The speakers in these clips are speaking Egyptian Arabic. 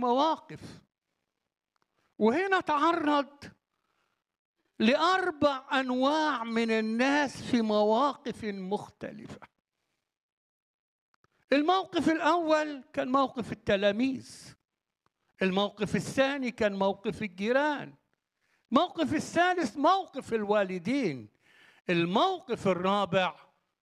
مواقف وهنا تعرض لاربع انواع من الناس في مواقف مختلفه الموقف الاول كان موقف التلاميذ الموقف الثاني كان موقف الجيران الموقف الثالث موقف الوالدين الموقف الرابع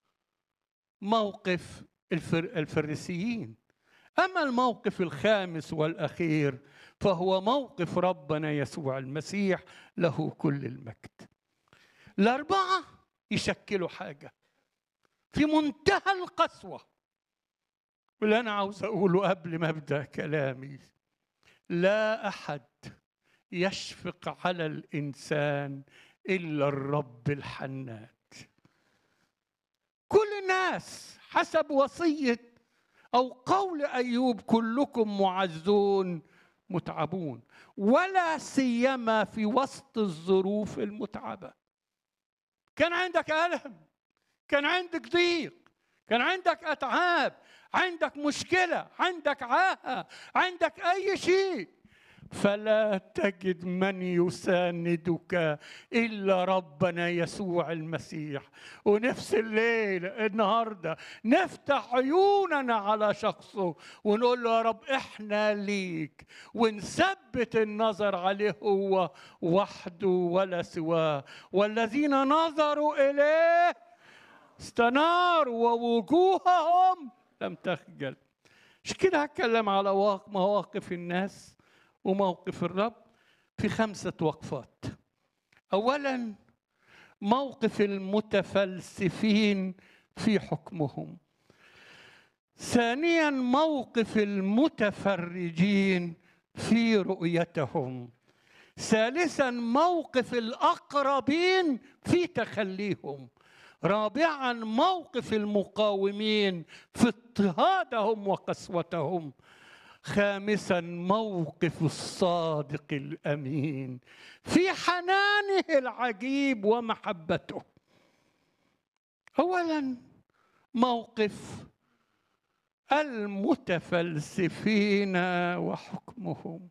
موقف الفر الفريسيين اما الموقف الخامس والاخير فهو موقف ربنا يسوع المسيح له كل المجد الاربعه يشكلوا حاجه في منتهى القسوه واللي انا عاوز اقوله قبل ما ابدا كلامي لا احد يشفق على الانسان الا الرب الحنان كل الناس حسب وصيه او قول ايوب كلكم معزون متعبون ولا سيما في وسط الظروف المتعبه كان عندك الم كان عندك ضيق كان عندك اتعاب عندك مشكله عندك عاهه عندك اي شيء فلا تجد من يساندك الا ربنا يسوع المسيح ونفس الليل النهارده نفتح عيوننا على شخصه ونقول له يا رب احنا ليك ونثبت النظر عليه هو وحده ولا سواه والذين نظروا اليه استناروا ووجوههم لم تخجل مش كده هتكلم على مواقف الناس وموقف الرب في خمسة وقفات أولا موقف المتفلسفين في حكمهم ثانيا موقف المتفرجين في رؤيتهم ثالثا موقف الأقربين في تخليهم رابعا موقف المقاومين في اضطهادهم وقسوتهم خامسا موقف الصادق الامين في حنانه العجيب ومحبته اولا موقف المتفلسفين وحكمهم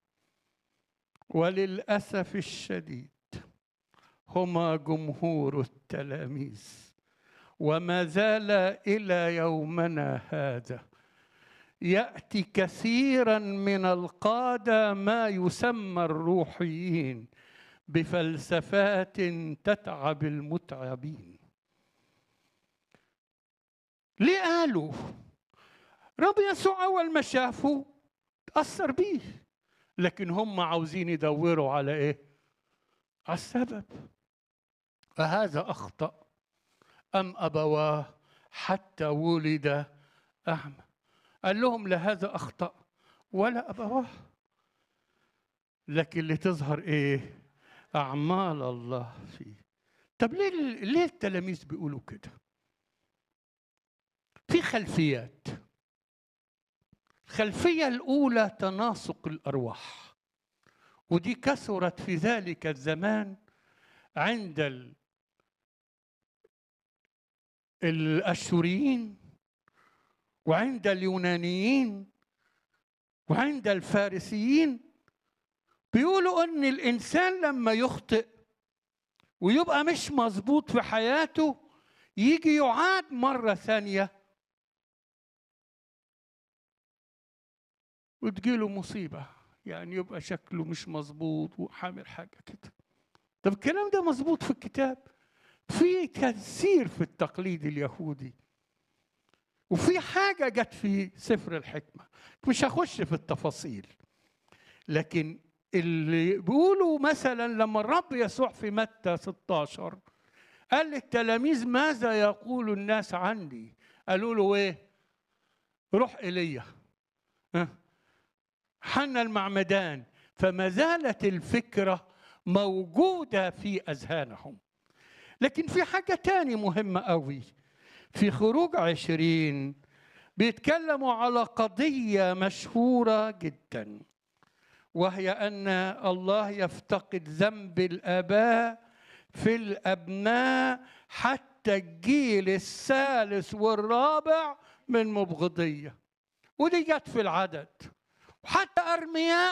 وللاسف الشديد هما جمهور التلاميذ وما زال الى يومنا هذا ياتي كثيرا من القاده ما يسمى الروحيين بفلسفات تتعب المتعبين ليه قالوا رب يسوع اول ما شافه تاثر بيه لكن هم عاوزين يدوروا على ايه على السبب أهذا أخطأ أم أبواه حتى ولد أعمى قال لهم لا هذا أخطأ ولا أبواه لكن اللي تظهر إيه أعمال الله فيه طب ليه ليه التلاميذ بيقولوا كده في خلفيات الخلفية الأولى تناسق الأرواح ودي كثرت في ذلك الزمان عند ال... الأشوريين وعند اليونانيين وعند الفارسيين بيقولوا ان الانسان لما يخطئ ويبقى مش مظبوط في حياته يجي يعاد مره ثانيه وتجيله مصيبه يعني يبقى شكله مش مظبوط وحامل حاجه كده طب الكلام ده مظبوط في الكتاب في كثير في التقليد اليهودي وفي حاجة جت في سفر الحكمة مش هخش في التفاصيل لكن اللي بيقولوا مثلا لما الرب يسوع في متى 16 قال للتلاميذ ماذا يقول الناس عني قالوا له ايه روح ايليا حنا المعمدان فما زالت الفكرة موجودة في أذهانهم لكن في حاجة تاني مهمة قوي في خروج عشرين بيتكلموا على قضية مشهورة جدا وهي أن الله يفتقد ذنب الآباء في الأبناء حتى الجيل الثالث والرابع من مبغضية ودي جت في العدد وحتى ارمياء